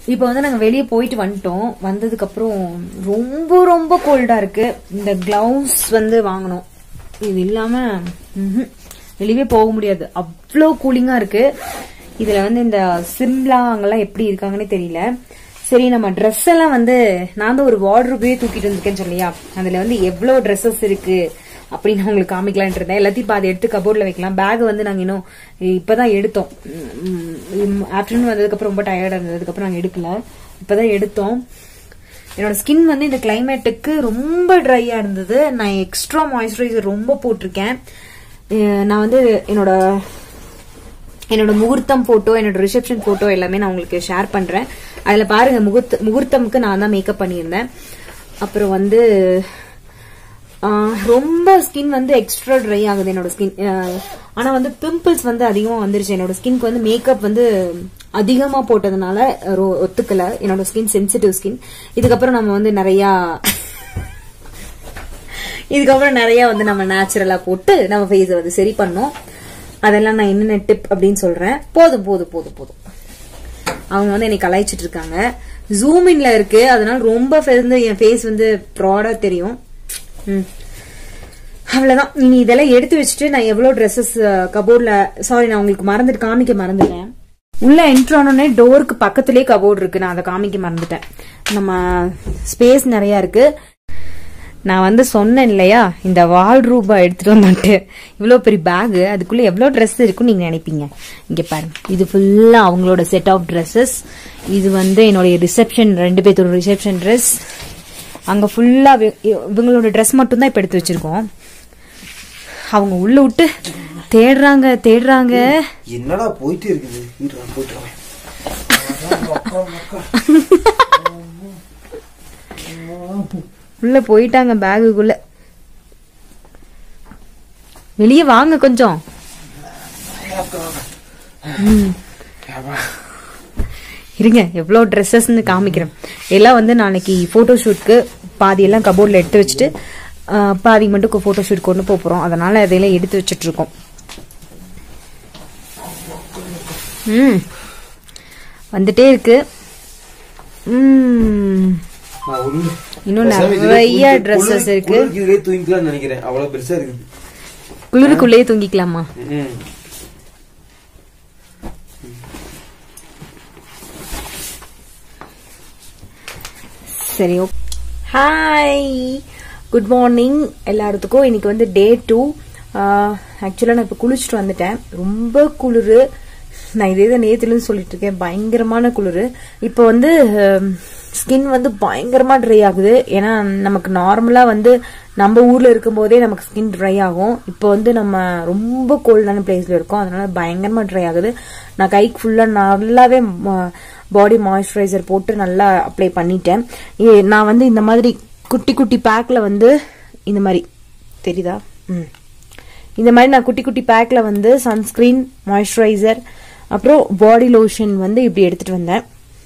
இப்போ வந்து நாங்க வெளியே போயிட்டு வந்துட்டோம் வந்ததுக்கு அப்புறம் ரொம்ப ரொம்ப கோல்டா இருக்கு இந்த கிளவுஸ் வந்து வாங்கணும் இது இல்லாம ம்ஹும், வெளியவே போக முடியாது அவ்வளோ கூலிங்கா இருக்கு இதுல வந்து இந்த சிம்லா அங்கெல்லாம் எப்படி இருக்காங்கன்னே தெரியல சரி நம்ம ட்ரெஸ் எல்லாம் வந்து நான் தான் ஒரு வார்ட்ரோபே தூக்கிட்டு வந்திருக்கேன்னு சொல்லியா அதுல வந்து எவ்வளவு ட்ரெஸ்ஸஸ் இருக்கு அப்படின்னு நான் உங்களுக்கு காமிக்கலான்ட்டு இருந்தேன் எல்லாத்தையும் பாதி எடுத்து கபோர்ட்ல வைக்கலாம் பேக் வந்து நாங்க இன்னும் இப்பதான் எடுத்தோம் ஆஃப்டர்நூன் வந்ததுக்கு அப்புறம் ரொம்ப டயர்டா இருந்ததுக்கு அப்புறம் நாங்க எடுக்கல இப்பதான் எடுத்தோம் என்னோட ஸ்கின் வந்து இந்த கிளைமேட்டுக்கு ரொம்ப ட்ரையா இருந்தது நான் எக்ஸ்ட்ரா மாய்ஸ்சரைசர் ரொம்ப போட்டிருக்கேன் அஹ் நான் வந்து என்னோட என்னோட முகூர்த்தம் போட்டோ என்னோட ரிசப்ஷன் போட்டோ எல்லாமே நான் உங்களுக்கு ஷேர் பண்றேன் அதுல பாருங்க முகூர்த்த முகூர்த்தமுக்கு நான் தான் மேக்கப் பண்ணியிருந்தேன் அப்புறம் வந்து ஆஹ், ரொம்ப ஸ்கின் வந்து எக்ஸ்ட்ரா ட்ரை ஆகுது என்னோட ஸ்கின் ஆனா வந்து பிம்பிள்ஸ் வந்து அதிகமா வந்துருச்சு என்னோட ஸ்கின்க்கு வந்து மேக்கப் வந்து அதிகமா போட்டதுனால ரொ- ஒத்துக்கல என்னோட ஸ்கின் சென்சிட்டிவ் ஸ்கின் இதுக்கப்புறம் நம்ம வந்து நிறைய இதுக்கப்புறம் நிறைய வந்து நம்ம நேச்சுரலா போட்டு நம்ம ஃபேஸை வந்து சரி பண்ணோம் அதெல்லாம் நான் என்னென்ன டிப் அப்படின்னு சொல்றேன் போதும் போதும் போதும் போதும் அவங்க வந்து என்னை கலாய்ச்சிட்டு இருக்காங்க ஜூம் இன்ல இருக்கு அதனால ரொம்ப வந்து என் ஃபேஸ் வந்து ப்ராடா தெரியும் ம். அவ்வளவுதான் இனி இதெல்லாம் எடுத்து வச்சுட்டு நான் எவ்வளவு ட்ரெஸ்ஸஸ் கபோர்ட்ல சாரி நான் உங்களுக்கு மறந்துட்டு காமிக்க மறந்துட்டேன் உள்ள என்ட்ரு ஆனோடனே டோருக்கு பக்கத்திலே கபோர்டு இருக்கு நான் அதை காமிக்க மறந்துட்டேன் நம்ம ஸ்பேஸ் நிறைய இருக்கு நான் வந்து சொன்னேன் இல்லையா இந்த வால் ரூபா எடுத்துட்டு வந்துட்டு இவ்வளோ பெரிய பேக் அதுக்குள்ள எவ்வளோ ட்ரெஸ் இருக்குன்னு நீங்க நினைப்பீங்க இங்க பாருங்க இது ஃபுல்லா அவங்களோட செட் ஆஃப் ட்ரெஸ்ஸஸ் இது வந்து என்னுடைய ரிசப்ஷன் ரெண்டு பேர்த்தோட ரிசப்ஷன் ட்ரெஸ் அங்க ஃபுல்லா இவங்களோட ட்ரெஸ் மட்டும் தான் இப்ப எடுத்து வச்சிருக்கோம் அவங்க உள்ள விட்டு தேடுறாங்க தேடுறாங்க என்னடா போயிட்டே இருக்குது வீட்டு போயிட்டு வரேன். உள்ள போயிட்டாங்க பேகுக்குள்ள வெளியே வாங்க கொஞ்சம் ம். இருங்க எவ்வளவு ட்ரெஸ்ஸஸ்னு காமிக்கிறேன் எல்லாம் வந்து நாளைக்கு போட்டோ ஷூட்க்கு பாதி எல்லாம் கபோர்ட்ல எடுத்து வச்சுட்டு ஆ, பாதி மட்டும் போட்டோ ஷூட் கொண்டு போக போறோம் அதனால அதையெல்லாம் எடுத்து வச்சிட்டு இருக்கோம் ம் வந்துட்டே இருக்கு ம் நான் உள்ள- இன்னும் பேசாம இதுலயே நிறைய தூங்கி- ட்ரெஸ்ஸஸ் குளிருக்கு- இருக்கு குளிருக்கு இதுலயே தூங்கிக்கலாம்னு நினைக்கிறேன் அவ்வளவு பெருசா இருக்குது குளிருக்குள்ளேயே தூங்கிக்கலாமா ம். சரி ஹாய் குட் மார்னிங் எல்லாத்துக்கும் இன்னைக்கு வந்து டே டூ ஆக்சுவலாக நான் இப்போ குளிச்சுட்டு வந்துட்டேன் ரொம்ப குளிர் நான் இதே தான் நேத்துலன்னு சொல்லிட்டு இருக்கேன் பயங்கரமான குளிர் இப்போ வந்து ஸ்கின் வந்து பயங்கரமா ட்ரை ஆகுது ஏன்னா நமக்கு நார்மலா வந்து நம்ம ஊர்ல இருக்கும்போதே நமக்கு ஸ்கின் ட்ரை ஆகும் இப்போ வந்து நம்ம ரொம்ப கோல்டான பிளேஸ்ல இருக்கோம் அதனால பயங்கரமா ட்ரை ஆகுது நான் கைக்கு ஃபுல்லா நல்லாவே பாடி மாய்ஸ்சரைசர் போட்டு நல்லா அப்ளை பண்ணிட்டேன் ஏ- நான் வந்து இந்த மாதிரி குட்டி குட்டி பேக்ல வந்து இந்த மாதிரி தெரியுதா ம் இந்த மாதிரி நான் குட்டி குட்டி பேக்ல வந்து சன்ஸ்கிரீன் மாய்ஸ்சரைசர் அப்புறம் பாடி லோஷன் வந்து இப்படி எடுத்துட்டு வந்தேன்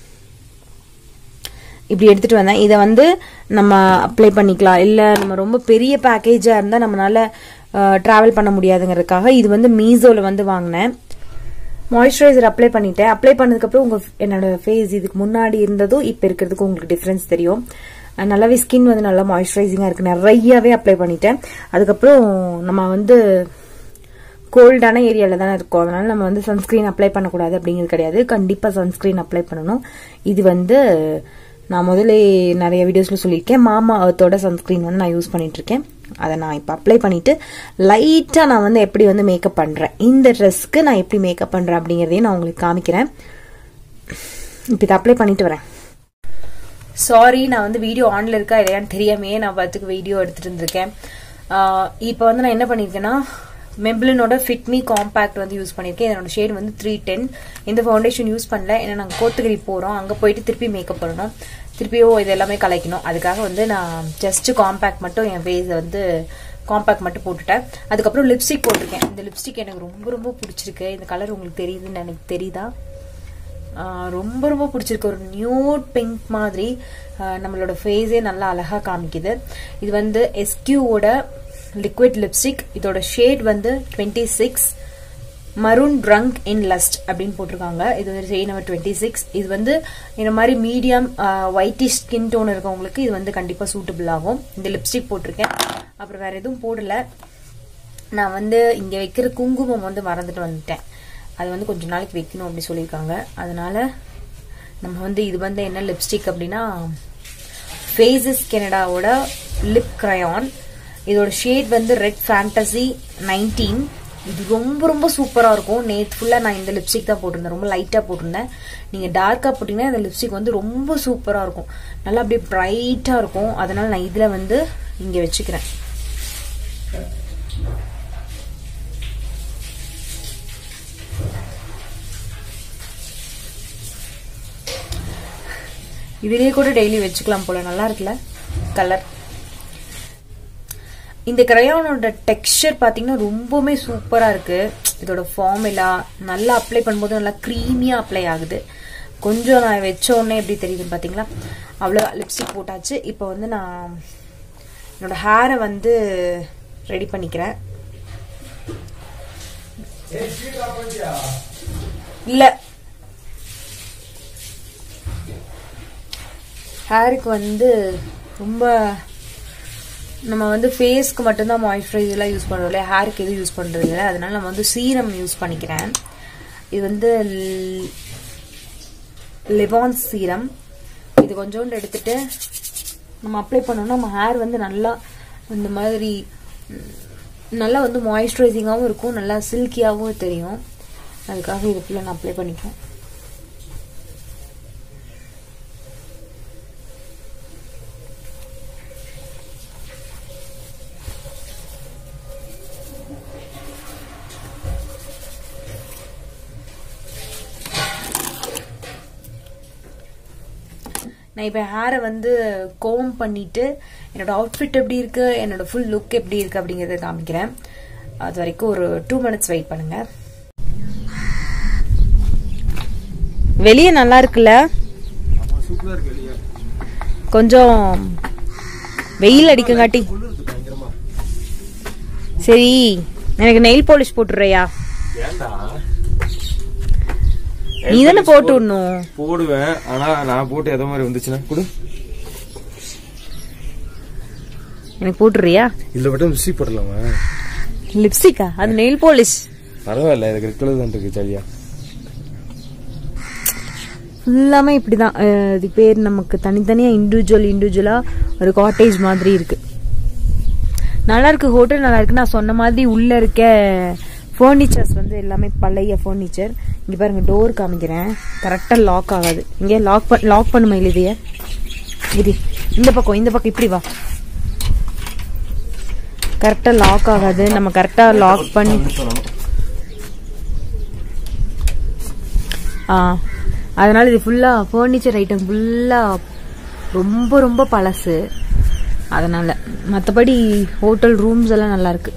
இப்படி எடுத்துட்டு வந்தேன் இதை வந்து நம்ம அப்ளை பண்ணிக்கலாம் இல்ல நம்ம ரொம்ப பெரிய பேக்கேஜா இருந்தா நம்மளால டிராவல் பண்ண முடியாதுங்கிறதுக்காக இது வந்து மீசோல வந்து வாங்கினேன் மாய்ஸ்சரைசர் அப்ளை பண்ணிட்டேன் அப்ளை பண்ணதுக்கப்புறம் உங்க என்னோட ஃபேஸ் இதுக்கு முன்னாடி இருந்ததும் இப்போ இருக்கிறதுக்கும் உங்களுக்கு டிஃப்ரென்ஸ் தெரியும் அஹ் நல்லாவே ஸ்கின் வந்து நல்லா மாய்ஸ்சரைசிங்கா இருக்கு நிறையவே அப்ளை பண்ணிட்டேன் அதுக்கப்புறம் நம்ம வந்து கோல்டான ஏரியால தானே இருக்கோம் அதனால நம்ம வந்து சன்ஸ்கிரீன் அப்ளை பண்ணக்கூடாது அப்படிங்கிறது கிடையாது கண்டிப்பா சன்ஸ்கிரீன் அப்ளை பண்ணணும் இது வந்து நான் முதல்ல நிறைய வீடியோஸ்ல சொல்லியிருக்கேன் மாமா அர்த்தோட சன்ஸ்கிரீன் வந்து நான் யூஸ் பண்ணிட்டு இருக்கேன் அதை நான் இப்போ அப்ளை பண்ணிட்டு லைட்டா நான் வந்து எப்படி வந்து மேக்கப் பண்றேன் இந்த ட்ரெஸ்க்கு நான் எப்படி மேக்கப் பண்றேன் அப்படிங்கறதையும் நான் உங்களுக்கு காமிக்கிறேன் இப்போ இதை அப்ளை பண்ணிட்டு வரேன் சாரி நான் வந்து வீடியோ ஆன்ல இருக்கா இல்லையான்னு தெரியாமே நான் பார்த்துக்கு வீடியோ எடுத்துட்டு இருந்திருக்கேன் இப்போ வந்து நான் என்ன பண்ணிருக்கேன்னா மெப்ளினோட ஃபிட்மி காம்பேக்ட் வந்து யூஸ் பண்ணியிருக்கேன் இதனோட ஷேட் வந்து த்ரீ டென் இந்த ஃபவுண்டேஷன் யூஸ் பண்ணல ஏன்னா நாங்கள் கோத்தகிரி போகிறோம் அங்கே போயிட்டு திருப்பி மேக்கப் பண்ணணும் திருப்பியும் இது எல்லாமே கலைக்கணும் அதுக்காக வந்து நான் ஜஸ்ட் காம்பேக்ட் மட்டும் என் ஃபேஸை வந்து காம்பேக்ட் மட்டும் போட்டுட்டேன் அதுக்கப்புறம் லிப்ஸ்டிக் போட்டிருக்கேன் இந்த லிப்ஸ்டிக் எனக்கு ரொம்ப ரொம்ப பிடிச்சிருக்கு இந்த கலர் உங்களுக்கு தெரியுதுன்னு எனக்கு தெரியுதா ஆஹ் ரொம்ப ரொம்ப பிடிச்சிருக்கு ஒரு நியூட் பிங்க் மாதிரி ஆஹ் நம்மளோட ஃபேஸே நல்லா அழகா காமிக்குது இது வந்து எஸ்கியூவோட லிக்விட் லிப்ஸ்டிக் இதோட ஷேட் வந்து twenty six maroon drunk in lust அப்படின்னு போட்டிருக்காங்க இது வந்து செயின் நம்பர் டுவெண்ட்டி சிக்ஸ் இது வந்து இந்த மாதிரி மீடியம் ஒயிட்டிஷ் ஸ்கின் டோன் இருக்கவங்களுக்கு இது வந்து கண்டிப்பாக சூட்டபிள் ஆகும் இந்த லிப்ஸ்டிக் போட்டிருக்கேன் அப்புறம் வேற எதுவும் போடல நான் வந்து இங்கே வைக்கிற குங்குமம் வந்து மறந்துட்டு வந்துட்டேன் அது வந்து கொஞ்ச நாளைக்கு வைக்கணும் அப்படி சொல்லியிருக்காங்க அதனால நம்ம வந்து இது வந்து என்ன லிப்ஸ்டிக் அப்படின்னா ஃபேஸஸ் கெனடாவோட லிப் கிரையான் இதோட ஷேட் வந்து ரெட் ஃபேண்டசி நைன்டீன் இது ரொம்ப ரொம்ப சூப்பராக இருக்கும் நேற்று ஃபுல்லாக நான் இந்த லிப்ஸ்டிக் தான் போட்டிருந்தேன் ரொம்ப லைட்டாக போட்டிருந்தேன் நீங்கள் டார்க்காக போட்டிங்கன்னா இந்த லிப்ஸ்டிக் வந்து ரொம்ப சூப்பராக இருக்கும் நல்லா அப்படியே ப்ரைட்டாக இருக்கும் அதனால நான் இதில் வந்து இங்கே வச்சுக்கிறேன் இதுலயே கூட டெய்லி வச்சுக்கலாம் போல நல்லா இருக்குல்ல கலர் இந்த கிரையானோட டெக்ஸ்சர் பாத்தீங்கன்னா ரொம்பவுமே சூப்பரா இருக்கு இதோட ஃபார்முலா நல்லா அப்ளை பண்ணும்போது நல்லா க்ரீமியா அப்ளை ஆகுது கொஞ்சம் நான் வச்ச உடனே எப்படி தெரியுதுன்னு பாத்தீங்களா அவ்வளோ லிப்ஸ்டிக் போட்டாச்சு இப்போ வந்து நான் என்னோட ஹேரை வந்து ரெடி பண்ணிக்கிறேன் இல்ல ஹேருக்கு வந்து ரொம்ப நம்ம வந்து ஃபேஸ்க்கு மட்டும்தான் மாய்ஸ்சரைசர்லாம் யூஸ் பண்ணுறோம் இல்லையா ஹேருக்கு எதுவும் யூஸ் பண்ணுறது இல்லை அதனால நம்ம வந்து சீரம் யூஸ் பண்ணிக்கிறேன் இது வந்து லிவான்ஸ் சீரம் இது கொஞ்சோண்டு எடுத்துட்டு நம்ம அப்ளை பண்ணோம்னா நம்ம ஹேர் வந்து நல்லா இந்த மாதிரி ம், நல்லா வந்து மாய்ஸ்சரைசிங்காகவும் இருக்கும் நல்லா சில்கியாகவும் தெரியும் அதுக்காக இது ஃபுல்லாக நான் அப்ளை பண்ணிப்பேன் நான் இப்போ ஹேரை வந்து கோம் பண்ணிட்டு என்னோட அவுட்ஃபிட் எப்படி இருக்கு என்னோட ஃபுல் லுக் எப்படி இருக்கு அப்படிங்கறத காமிக்கிறேன் அது வரைக்கும் ஒரு டூ மினிட்ஸ் வெயிட் பண்ணுங்க வெளியே நல்லா இருக்குல்ல ஆமா சூப்பரா இருக்கு வெளியே கொஞ்சம் வெயில் அடிக்கங்காட்டி குளிருது பயங்கரமா சரி எனக்கு நெயில் பாலிஷ் போட்டுறியா ஏன்டா நீ தானே போட்டு விடணும் போடுவேன் ஆனா நான் போட்டு எதோ மாதிரி வந்துச்சுன்னா கொடு எனக்கு போட்டுறியா இதுல மட்டும் ருசி போடலாமா லிப்ஸ்டிக்கா அது நெயில் பாலிஷ் பரவாயில்ல எனக்கு ரெட் கலர் தான் இருக்கு ஜாலியா ஃபுல்லாமே இப்படிதான் அஹ் இது பேர் நமக்கு தனித்தனியா இண்டிவிஜுவல் இண்டிவிஜுவலா ஒரு காட்டேஜ் மாதிரி இருக்கு நல்லா இருக்கு ஹோட்டல் நல்லா இருக்கு நான் சொன்ன மாதிரி உள்ள இருக்க ஃபர்னிச்சர்ஸ் வந்து எல்லாமே பழைய ஃபர்னிச்சர் இங்க பாருங்க டோர் காமிக்கிறேன் கரெக்டா லாக் ஆகாது இங்க லாக் லாக் பண்ணுமா இல்லையே இது இந்த பக்கம் இந்த பக்கம் இப்படி வா கரெக்டா லாக் ஆகாது நம்ம கரெக்டா லாக் பண்ணி ஆ அதனால இது ஃபுல்லா ஃபர்னிச்சர் ஐட்டம் ஃபுல்லா ரொம்ப ரொம்ப பழசு அதனால மற்றபடி ஹோட்டல் ரூம்ஸ் எல்லாம் நல்லா இருக்கு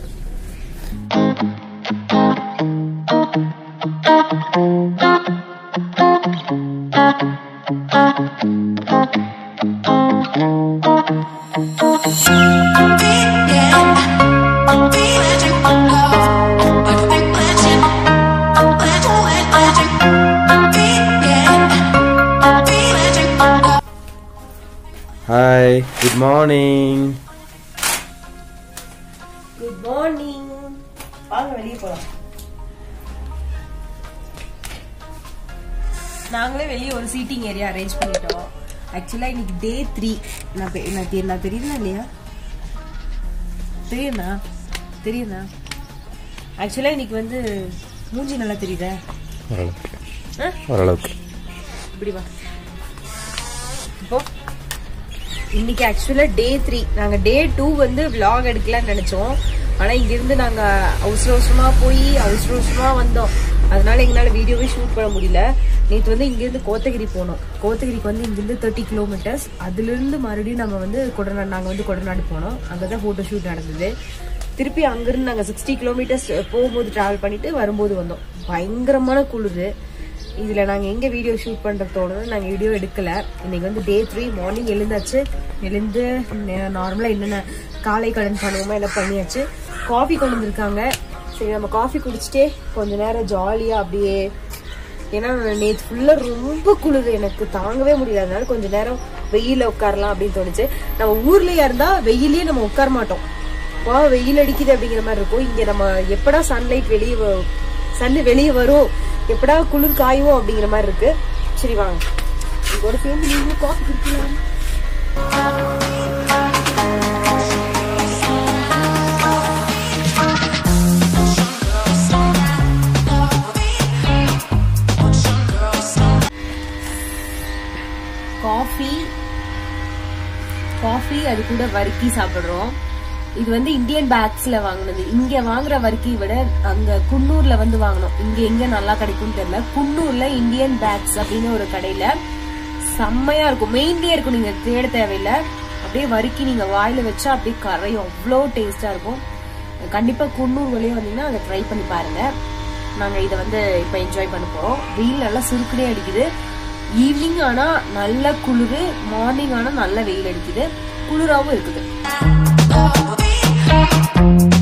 hi good morning good morning வாங்க வெளியே போலாம் நாங்களே வெளியே ஒரு சீட்டிங் ஏரியா அரேஞ்ச் பண்ணிட்டோம் ஆக்சுவலா இன்னைக்கு டே த்ரீ நான் பெ- நான் தெரி- நான் தெரியுதா இல்லையா தெரியுதா தெரியுதா ஆக்சுவலா இன்னைக்கு வந்து மூஞ்சி நல்லா தெரியுதா ஓரளவுக்கு ஆ? ஓரளவுக்கு இப்படி வா இப்போ இன்னைக்கு ஆக்சுவலா டே த்ரீ நாங்க டே டூ வந்து vlog எடுக்கலாம்னு நினைச்சோம் ஆனா இங்க இருந்து நாங்க அவசர அவசரமா போய் அவசர அவசரமா வந்தோம் அதனால எங்களால வீடியோவே ஷூட் பண்ண முடியல நேற்று வந்து இங்கிருந்து கோத்தகிரி போனோம் கோத்தகிரிக்கு வந்து இங்கிருந்து தேர்ட்டி கிலோமீட்டர்ஸ் அதுல இருந்து மறுபடியும் நம்ம வந்து கொடநாடு நாங்க வந்து கொடநாடு போனோம் அங்கதான் போட்டோ ஷூட் நடந்தது திருப்பி அங்கிருந்து நாங்க சிக்ஸ்டி கிலோமீட்டர்ஸ் போகும்போது டிராவல் பண்ணிட்டு வரும்போது வந்தோம் பயங்கரமான குளிர் இதுல நாங்க எங்க வீடியோ ஷூட் பண்றதோட நாங்க வீடியோ எடுக்கல இன்னைக்கு வந்து டே த்ரீ மார்னிங் எழுந்தாச்சு எழுந்து நார்மலா என்னென்ன காலை கடன் பண்ணுவோமோ எல்லாம் பண்ணியாச்சு காஃபி கொண்டு வந்திருக்காங்க சரி நம்ம காஃபி குடிச்சிட்டே கொஞ்ச நேரம் ஜாலியா அப்படியே ஏன்னா நேற்று ஃபுல்லா ரொம்ப குளிர் எனக்கு தாங்கவே முடியல அதனால கொஞ்ச நேரம் வெயில உட்காரலாம் அப்படின்னு தோணுச்சு நம்ம ஊர்லயா இருந்தா வெயிலே நம்ம உட்கார மாட்டோம் வா வெயில் அடிக்குது அப்படிங்கிற மாதிரி இருக்கும் இங்க நம்ம எப்படா சன்லைட் வெளியே சன் வெளியே வரும் எப்படா குளிர் காயும் அப்படிங்கிற மாதிரி இருக்கு சரி வாங்க உங்களோட சேர்ந்து நீங்களும் காஃபி குடிக்கலாம் காஃபி காஃபி அது கூட வறுக்கி சாப்பிடுறோம் இது வந்து இந்தியன் பேக்ஸ்ல வாங்குனது இங்க வாங்குற வறுக்கி விட அங்க குன்னூர்ல வந்து வாங்கணும் இங்க எங்க நல்லா கிடைக்கும்னு தெரியல குன்னூர்ல இந்தியன் பேக்ஸ் அப்படின்னு ஒரு கடையில செம்மையா இருக்கும் மெயின்லயே இருக்கும் நீங்க தேட தேவையில்ல அப்படியே வறுக்கி நீங்க வாயில வச்சா அப்படியே கரையும் அவ்வளோ டேஸ்டா இருக்கும் கண்டிப்பா குன்னூர் வழியே வந்தீங்கன்னா அதை ட்ரை பண்ணி பாருங்க நாங்க இதை வந்து இப்ப என்ஜாய் பண்ண போறோம் வெயில் நல்லா சுருக்குனே அடிக்குது ஈவினிங் ஆனா நல்ல குளிர் மார்னிங் ஆனா நல்ல வெயில் அடிக்குது குளிராவும் இருக்குது